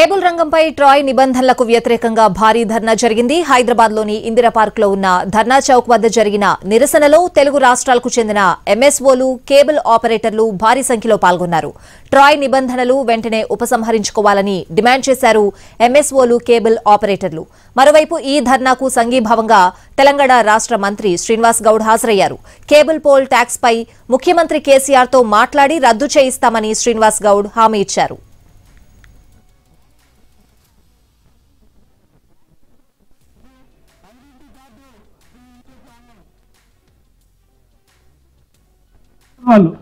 cable రంగంపై Troy నిబంధనలకు వ్యతిరేకంగా భారీ ధర్నా జరిగింది హైదరాబాద్ లోని ఇందిరా పార్క్ లో ఉన్న ధర్నా చౌక్ వద్ద జరిగిన నిరసనలో తెలుగు రాష్ట్రాలకు చెందిన ఎంఎస్ఓలు కేబుల్ ఆపరేటర్లు భారీ సంఖ్యలో పాల్గొన్నారు ట్రాయ్ నిబంధనలు వెంటనే ఉపసంహరించుకోవాలని డిమాండ్ చేశారు ఎంఎస్ఓలు కేబుల్ ఆపరేటర్లు మరోవైపు ఈ ధర్నాకు సంఘీభావంగా తెలంగాణ రాష్ట్ర మంత్రి శ్రీనివాస్ గౌడ్ హాజరయ్యారు కేబుల్ పోల్ ట్యాక్స్ పై ముఖ్యమంత్రి కేసీఆర్ తో మాట్లాడి రద్దు చేయిస్తామని శ్రీనివాస్ గౌడ్ హామీ ఇచ్చారు వాళ్ళు